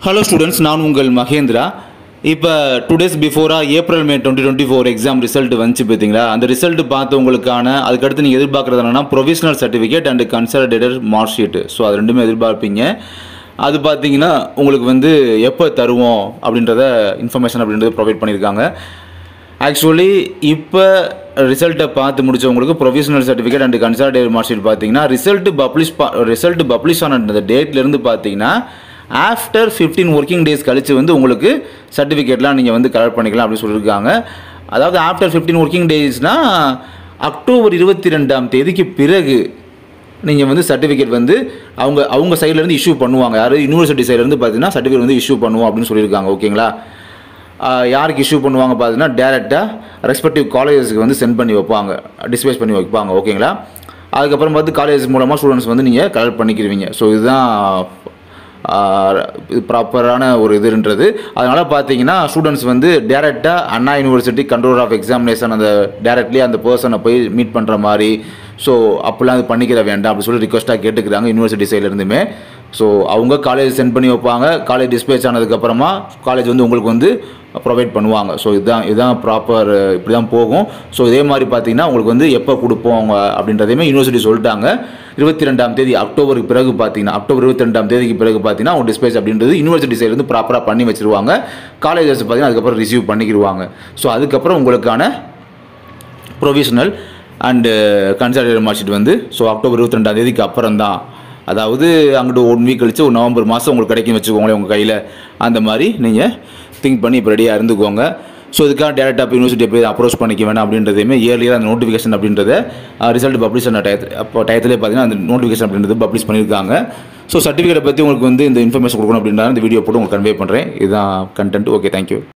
hello students நான் உங்கள் மகேந்திரா இப்போ டூ டேஸ் பிஃபோராக April May twenty twenty four exam result வந்துச்சு பார்த்தீங்களா அந்த ரிசல்ட் பார்த்தவங்களுக்கான அதுக்கடுத்து நீங்கள் எதிர்பார்க்குறது என்னன்னா provisional certificate and consolidated mark sheet so அது ரெண்டுமே எதிர்பார்ப்பீங்க அது பார்த்தீங்கன்னா உங்களுக்கு வந்து எப்போ தருவோம் அப்படின்றத இன்ஃபர்மேஷன் அப்படின்றது ப்ரொவைட் பண்ணியிருக்காங்க ஆக்சுவலி இப்போ ரிசல்ட்டை பார்த்து முடிச்சவங்களுக்கு provisional certificate and consolidate mark sheet பார்த்தீங்கன்னா ரிசல்ட் பப்ளிஷ் ரிசல்ட் பப்ளிஷ் ஆன அந்த டேட்லேருந்து பார்த்தீங்கன்னா ஆஃப்டர் ஃபிஃப்டீன் ஒர்க்கிங் டேஸ் கழிச்சு வந்து உங்களுக்கு சர்டிஃபிகேட்லாம் நீங்கள் வந்து கலெக்ட் பண்ணிக்கலாம் அப்படின்னு சொல்லியிருக்காங்க அதாவது ஆஃப்டர் ஃபிஃப்டீன் ஒர்க்கிங் டேஸ்னால் அக்டோபர் இருபத்தி ரெண்டாம் தேதிக்கு பிறகு நீங்கள் வந்து சர்டிஃபிகேட் வந்து அவங்க அவங்க சைட்லேருந்து இஷ்யூ பண்ணுவாங்க யார் யூனிவர்சிட்டி சைட்லேருந்து பார்த்தீங்கன்னா சர்டிஃபிகேட் வந்து இஷ்யூ பண்ணுவோம் அப்படின்னு சொல்லியிருக்காங்க ஓகேங்களா ஆஹ் யாருக்கு இஷ்யூ பண்ணுவாங்க பார்த்தீங்கன்னா டேரெக்டாக ரெஸ்பெக்டிவ் காலேஜஸ்க்கு வந்து சென்ட் பண்ணி வைப்பாங்க டிஸ்பேஸ் பண்ணி வைப்பாங்க ஓகேங்களா அதுக்கப்புறம் பார்த்து காலேஜ் மூலமாக ஸ்டூடெண்ட்ஸ் வந்து நீங்கள் கலெக்ட் பண்ணிக்கிருவீங்க ஸோ இதுதான் ஆஹ் இது ப்ராப்பரான ஒரு இதுன்றது அதனால் பார்த்தீங்கன்னா ஸ்டூடெண்ட்ஸ் வந்து டேரெக்டாக Anna university controller of examination அந்த டேரெக்ட்லி அந்த பர்சனை போய் மீட் பண்ணுற மாதிரி ஸோ அப்படிலாம் இது பண்ணிக்கிற வேண்டாம் அப்படி சொல்லி ரிக்வஸ்ட்டாக கேட்டுக்கிறாங்க யூனிவர்சிட்டி சைட்லேருந்துமே ஸோ அவங்க காலேஜ் சென்ட் பண்ணி வைப்பாங்க காலேஜ் டிஸ்பேச் ஆனதுக்கப்புறமா காலேஜ் வந்து உங்களுக்கு வந்து ப்ரொவைட் பண்ணுவாங்க ஸோ இதுதான் இதுதான் ப்ராப்பர் இப்படி தான் போகும் ஸோ இதே மாதிரி பார்த்தீங்கன்னா உங்களுக்கு வந்து எப்போ கொடுப்போம் அவங்க அப்படின்றதையுமே யூனிவர்சிட்டி சொல்லிட்டாங்க இருபத்தி ரெண்டாம் தேதி அக்டோபருக்கு பிறகு பார்த்தீங்கன்னா அக்டோபர் இருபத்தி ரெண்டாம் தேதிக்கு பிறகு பார்த்தீங்கன்னா அவங்க டிஸ்பேச் அப்படின்றது யூனிவர்சிட்டி சைடு வந்து ப்ராப்பராக பண்ணி வச்சிருவாங்க காலேஜஸ் பார்த்தீங்கன்னா அதுக்கப்புறம் ரிசீவ் பண்ணிக்கிடுவாங்க ஸோ அதுக்கப்புறம் உங்களுக்கான provisional and consolidate mark sheet வந்து ஸோ அக்டோபர் இருபத்தி ரெண்டாம் தேதிக்கு அப்புறம் தான் அதாவது அங்கிட்டு ஒன் வீக் கழிச்சு ஒரு நவம்பர் மாதம் உங்களுக்கு கிடைக்கும் வச்சுக்கோங்களேன் உங்கள் கையில் அந்த மாதிரி நீங்கள் திங்க் பண்ணி இப்போ ரெடியாக இருந்துக்கோங்க ஸோ இதுக்காக டேரெக்டாக இப்போ யூனிவர்சிட்டி போய் அப்ரோச் பண்ணிக்க வேணாம் அப்படின்றதையுமே இயர்லியாக அந்த நோட்டிஃபிகேஷன் அப்படின்றத ரிசல்ட் பப்ளிஷ் பண்ண டயத்து அப்போ டயத்திலே பார்த்தீங்கன்னா அந்த நோட்டிஃபிகேஷன் அப்படின்றது பப்ளிஷ் பண்ணியிருக்காங்க ஸோ சர்டிஃபிகேட்டை பற்றி உங்களுக்கு வந்து இந்த இன்ஃபர்மேஷன் கொடுக்கணும் அப்படின்றத இந்த வீடியோ போட்டு உங்களுக்கு கன்வே பண்ணுறேன் இதுதான் கண்டென்ட் ஓகே தேங்க்யூ